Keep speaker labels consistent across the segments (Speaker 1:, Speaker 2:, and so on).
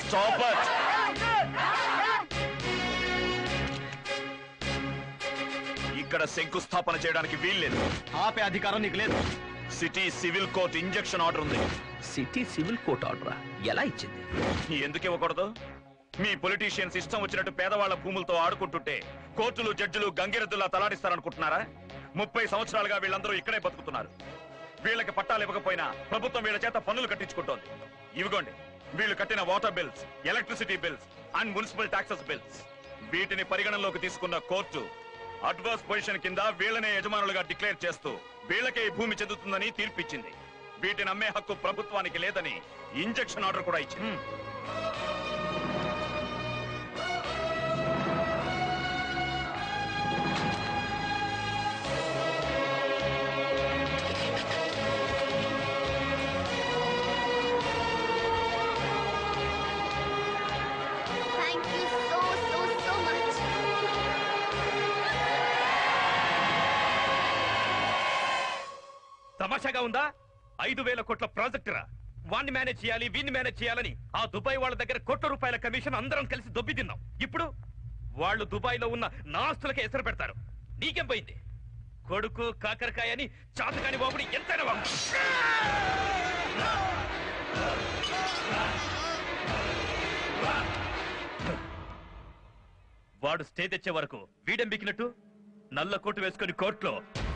Speaker 1: Stop ఇక్కడ శంకుస్థాపన చేయడానికి వీల్లేదు
Speaker 2: ఆపే అధికారం నీకు లేదు
Speaker 1: city civil court injunction order ఉంది
Speaker 3: సిటీ సివిల్ కోర్ట్ ఆర్డరా ఎలా ఇచ్చింది
Speaker 1: ఎందుకు ఇవ్వకూడదు మీ పొలిటీషియన్స్ ఇష్టం వచ్చినట్టు పేదవాళ్ల భూములతో ఆడుకుంటుంటే కోర్టులు జడ్జిలు గంగిరెద్దులా తలాడిస్తారనుకుంటున్నారా ముప్పై సంవత్సరాలుగా వీళ్ళందరూ ఇక్కడే బతుకుతున్నారు వీళ్ళకి పట్టాలు ఇవ్వకపోయినా ప్రభుత్వం వీళ్ళ చేత పన్నులు కట్టించుకుంటోంది ఇవిగోండి వీళ్ళు కట్టిన water bills electricity bills and municipal taxes bills వీటిని పరిగణనలోకి తీసుకున్న కోర్టు అడ్వర్స్ పొజిషన్ కింద వీళ్ళనే యజమానులుగా డిక్లేర్ చేస్తూ వీళ్ళకే ఈ భూమి చెందుతుందని తీర్పిచ్చింది వీటిని అమ్మే హక్కు ప్రభుత్వానికి లేదని ఇంజెక్షన్ ఆర్డర్ కూడా ఇచ్చింది
Speaker 4: Thank you so, so, so much.
Speaker 3: తమాషాగా ఉందా ఐదు వేల కోట్ల ప్రాజెక్ట్ రా వాణ్ణి మేనేజ్ చేయాలి వీన్ని మేనేజ్ చేయాలని ఆ దుబాయ్ వాళ్ళ దగ్గర కోట్ల రూపాయల కమిషన్ అందరం కలిసి దొబ్బి తిన్నాం ఇప్పుడు వాళ్ళు దుబాయ్ లో ఉన్న నా ఆస్తులకే ఎసరు పెడతారు నీకేం పోయింది కొడుకు కాకరకాయ అని చాతకాని బాబుని ఎంతైనా వాడు. వాడు స్టే తెచ్చే వరకు వీడెం బికినట్టు నల్ల కోటు వేసుకొని కోర్టులో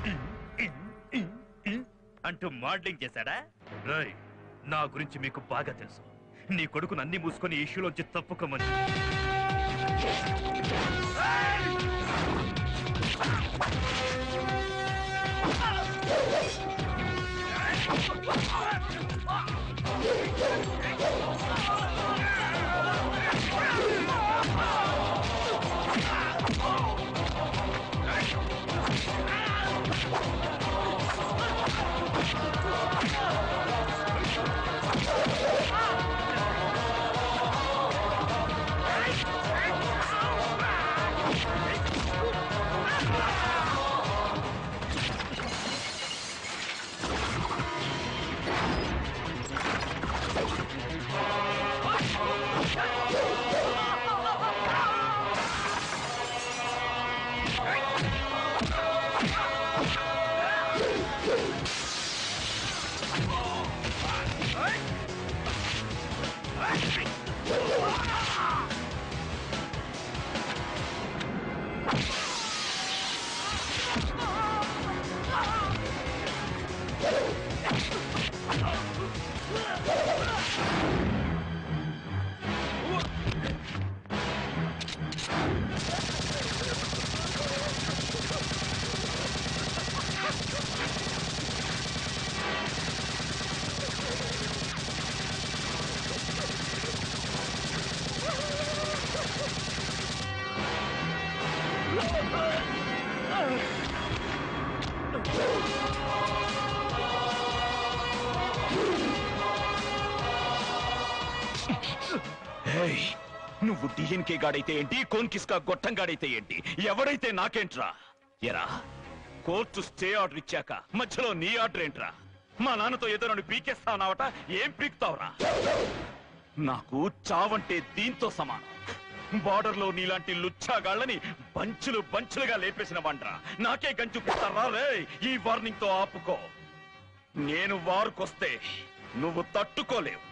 Speaker 3: అంటూ మోడలింగ్ చేశాడా రై నా గురించి మీకు బాగా తెలుసు నీ కొడుకును అన్ని మూసుకొని ఈ ఇష్యూలోంచి తప్పుకోమని
Speaker 1: హేయ్, నువ్వు డిఎన్కే గాడైతే ఏంటి కోన్కిస్కా గొట్టం గాడైతే ఏంటి ఎవడైతే నాకేంట్రా ఎరా కోర్టు స్టే ఆర్డర్ ఇచ్చాక మధ్యలో నీ ఆర్డర్ ఏంట్రా మా నాన్నతో ఏదో నన్ను పీకేస్తావునావట ఏం పీకుతావురా నాకు చావంటే దీంతో సమానం బార్డర్ లో నీలాంటి లుచ్చాగాళ్ళని బంచులు బంచులుగా లేపేసిన వండ్రా నాకే గంచుపిస్తారా రే ఈ వార్నింగ్ తో ఆపుకో నేను వారుకొస్తే నువ్వు తట్టుకోలేవు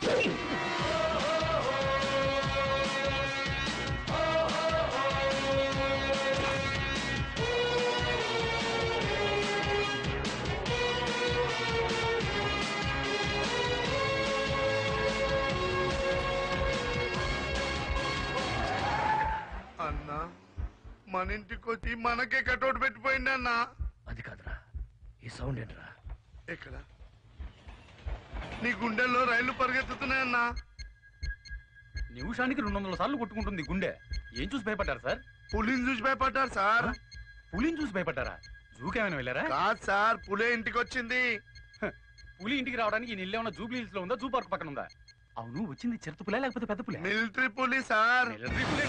Speaker 5: అన్నా మన ఇంటికి వచ్చి మనకే కటౌట్ పెట్టిపోయింది అన్న
Speaker 3: అది కాదురా ఈ సౌండ్ ఏంట్రా
Speaker 5: ఎక్కడ నీ గుండెల్లో రైళ్లు పరిగెత్తుతున్నాయన్నా
Speaker 2: నిమిషానికి రెండు వందల సార్లు కొట్టుకుంటుంది గుండె ఏం చూసి భయపడ్డారు సార్
Speaker 5: పులిని చూసి భయపడ్డారు సార్
Speaker 2: పులిని చూసి భయపడ్డారా జూకేమైనా వెళ్ళారా
Speaker 5: కాదు సార్ పులే ఇంటికి వచ్చింది
Speaker 2: హ, పులి ఇంటికి రావడానికి ఈ ఇల్లు ఏమన్నా జూబ్లీ హిల్స్ లో ఉందా జూ పార్క్ పక్కన ఉందా అవును వచ్చింది చిరుత పులే లేకపోతే పెద్ద పులే
Speaker 5: మిలిటరీ పులి సార్
Speaker 2: మిలిటరీ పులే.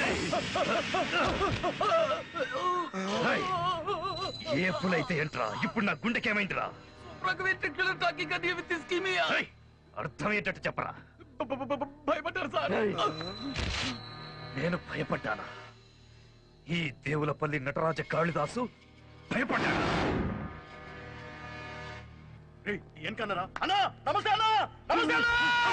Speaker 3: రేయ్, ఏ పులైతే ఏంట్రా ఇప్పుడు నా గుండెకేమైందిరా రేయ్, అర్థమయ్యేటట్టు చెప్పరా
Speaker 2: బ- బ- బ- భయపడ్డారు సార్
Speaker 3: ఏయ్. నేను భయపడ్డానా ఈ దేవులపల్లి నటరాజ కాళిదాసు భయపడ్డానా
Speaker 5: ఏం కన్నారా అన్నా నమస్తే అన్నా నమస్తే అన్నా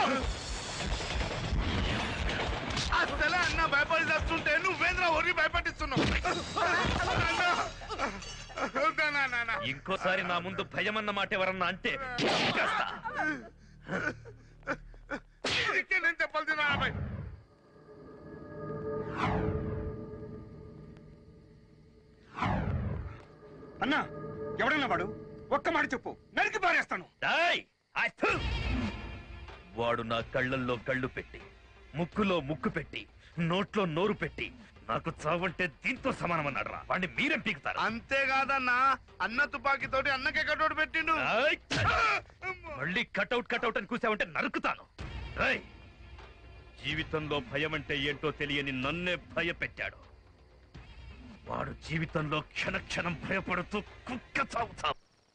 Speaker 5: అసలే అన్న భయపడి చేస్తుంటే నువ్వేంద్ర ఒరి భయపడిస్తున్నావు అన్నా. అన్నా, అన్నా, అన్నా.
Speaker 3: ఇంకోసారి నా ముందు భయమన్న మాట ఎవరన్నా అంటే చంపేస్తా.
Speaker 5: ఇదికే నేను చెప్పాల్సిన అబ్బాయి
Speaker 6: అన్నా ఎవడన్నా వాడు ఒక్క మాట చెప్పు నరికి పారేస్తాను
Speaker 3: డేయ్! ఐ థు! వాడు నా కళ్ళల్లో కళ్ళు పెట్టి ముక్కులో ముక్కు పెట్టి నోట్లో నోరు పెట్టి నాకు చావంటే దీంతో సమానమన్నాడు రా వాడిని మీరేం పీకుతారా
Speaker 5: అంతేకాదన్నా అన్న తుపాకీతోటి అన్నకే కట్టోడు పెట్టిండు
Speaker 3: ఏయ్! మళ్ళీ కటౌట్ కటౌట్ అని కూసావంటే నరుకుతాను ఏయ్! జీవితంలో భయం అంటే ఏంటో తెలియని నన్నే భయపెట్టాడు వాడు జీవితంలో క్షణ క్షణం భయపడుతూ కుక్క చావుతా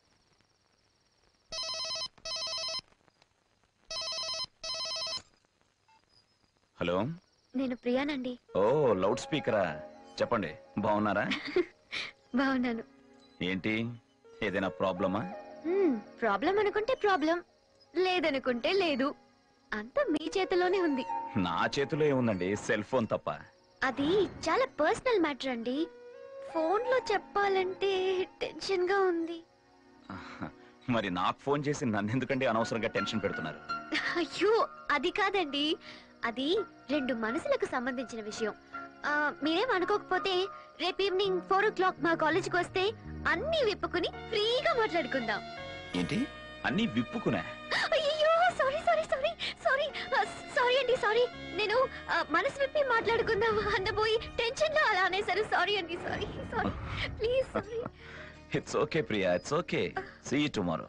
Speaker 1: హలో
Speaker 4: నేను ప్రియానండి
Speaker 1: ఓ లౌడ్ స్పీకరా చెప్పండి బాగున్నారా
Speaker 4: బాగున్నాను
Speaker 1: ఏంటి ఏదైనా ప్రాబ్లమా
Speaker 4: ప్రాబ్లం అనుకుంటే ప్రాబ్లం లేదనుకుంటే లేదు అంత మీ చేతిలోనే ఉంది
Speaker 1: నా చేతిలో ఏముందండి సెల్ ఫోన్ తప్ప
Speaker 4: అది చాలా పర్సనల్ మ్యాటర్ అండి ఫోన్ లో చెప్పాలంటే టెన్షన్ గా ఉంది
Speaker 1: మరి నాకు ఫోన్ చేసి నన్ను ఎందుకండి అనవసరంగా టెన్షన్ పెడుతున్నారు
Speaker 4: అయ్యో అది కాదండి అది రెండు మనసులకు సంబంధించిన విషయం ఆ, మీరేం అనుకోకపోతే రేపు ఈవినింగ్ ఫోర్ ఓ క్లాక్ మా కాలేజీకి వస్తే అన్ని విప్పుకుని ఫ్రీగా మాట్లాడుకుందాం
Speaker 1: ఏంటి అన్ని విప్పుకునే
Speaker 4: అయ్యో sorry sorry sorry sorry sorry అండి సారీ నేను ఆ, మనసు విప్పి మాట్లాడుకుందాం అన్నబోయి టెన్షన్ లో అలా అనేసారు సారీ అండి sorry sorry please sorry
Speaker 1: it's okay Priya it's okay see tomorrow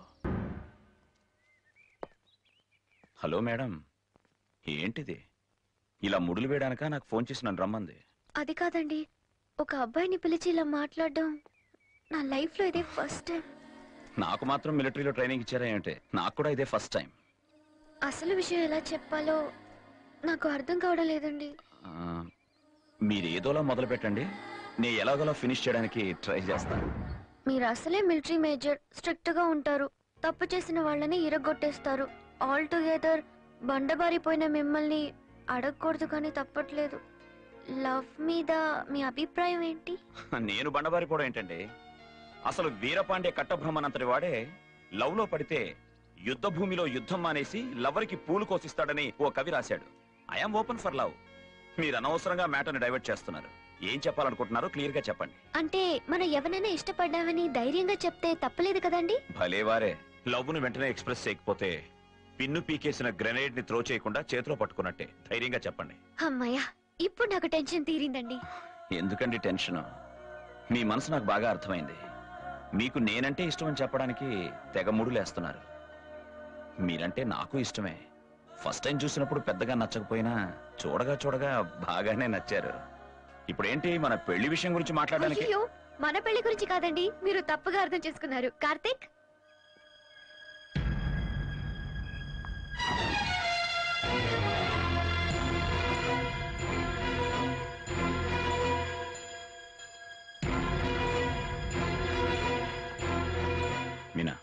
Speaker 1: hello madam ఏంటిది ఇలా ముడులు వేయడానిక నాకు ఫోన్ చేసి నన్ను రమ్మంది
Speaker 4: అది కాదండి ఒక అబ్బాయిని పిలిచి ఇలా మాట్లాడడం నా లైఫ్ లో ఇదే ఫస్ట్ టైం
Speaker 1: నాకు మాత్రం మిలిటరీలో ట్రైనింగ్ ఇచ్చారా ఏంటి నాకు కూడా ఇదే ఫస్ట్ టైం
Speaker 4: అసలు విషయం ఎలా చెప్పాలో నాకు అర్థం కావడం లేదండి
Speaker 1: మీరు ఏదోలా మొదలు పెట్టండి నేను ఎలాగోలా ఫినిష్ చేయడానికి ట్రై చేస్తాను
Speaker 4: మీరు అసలే మిలిటరీ మేజర్ స్ట్రిక్ట్ గా ఉంటారు తప్పు చేసిన వాళ్ళని ఇరగొట్టేస్తారు ఆల్ టుగెదర్ బండబారిపోయిన మిమ్మల్ని అడగకూడదు కానీ తప్పట్లేదు లవ్ మీద మీ అభిప్రాయం ఏంటి
Speaker 1: నేను బండబారిపోవడం ఏంటండి అసలు వీరపాండే కట్టబ్రహ్మనంతటి వాడే లవ్ లో పడితే యుద్ధ భూమిలో యుద్ధం మానేసి లవర్కి పూలు కోసిస్తాడని ఓ కవి రాశాడు ఐఎమ్ ఓపెన్ ఫర్ లవ్ మీరు అనవసరంగా మ్యాటర్ని డైవర్ట్ చేస్తున్నారు ఏం చెప్పాలనుకుంటున్నారో క్లియర్ గా చెప్పండి
Speaker 4: అంటే మనం ఎవరైనా ఇష్టపడ్డామని ధైర్యంగా చెప్తే తప్పలేదు కదండి
Speaker 1: భలేవారే లవ్ ను వెంటనే ఎక్స్ప్రెస్ చేయకపోతే పిన్ను పీకేసిన గ్రెనేడ్ ని త్రో చేయకుండా చేతిలో పట్టుకున్నట్టే ధైర్యంగా చెప్పండి
Speaker 4: అమ్మయ్యా ఇప్పుడు నాకు టెన్షన్ తీరిందండి
Speaker 1: ఎందుకండి టెన్షన్ మీ మనసు నాకు బాగా అర్థమైంది మీకు నేనంటే ఇష్టం అని చెప్పడానికి తెగ ముడులేస్తున్నారు మీరంటే నాకు ఇష్టమే ఫస్ట్ టైం చూసినప్పుడు పెద్దగా నచ్చకపోయినా చూడగా చూడగా బాగానే నచ్చారు ఇప్పుడేంటి మన పెళ్లి విషయం గురించి మాట్లాడడానికి
Speaker 4: అయ్యో మన పెళ్లి గురించి కాదండి మీరు తప్పుగా అర్థం చేసుకున్నారు కార్తీక్
Speaker 1: మీనా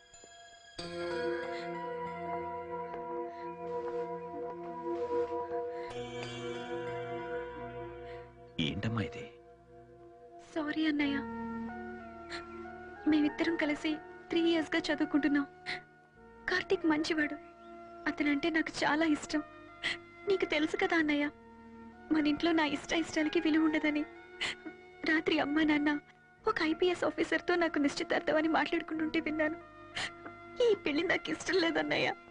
Speaker 1: ఏంటమ్మా ఇది
Speaker 7: సారీ అన్నయ్య మేమిద్దరం కలిసి త్రీ ఇయర్స్ గా చదువుకుంటున్నాం కార్తీక్ మంచివాడు అతనంటే నాకు చాలా ఇష్టం నీకు తెలుసు కదా అన్నయ్య మన ఇంట్లో నా ఇష్ట ఇష్టాలకి విలువ ఉండదని రాత్రి అమ్మా నాన్న ఒక ఐపీఎస్ ఆఫీసర్తో నాకు నిశ్చితార్థం అని మాట్లాడుకుంటుంటే విన్నాను ఈ పెళ్లి నాకు ఇష్టం లేదన్నయ్య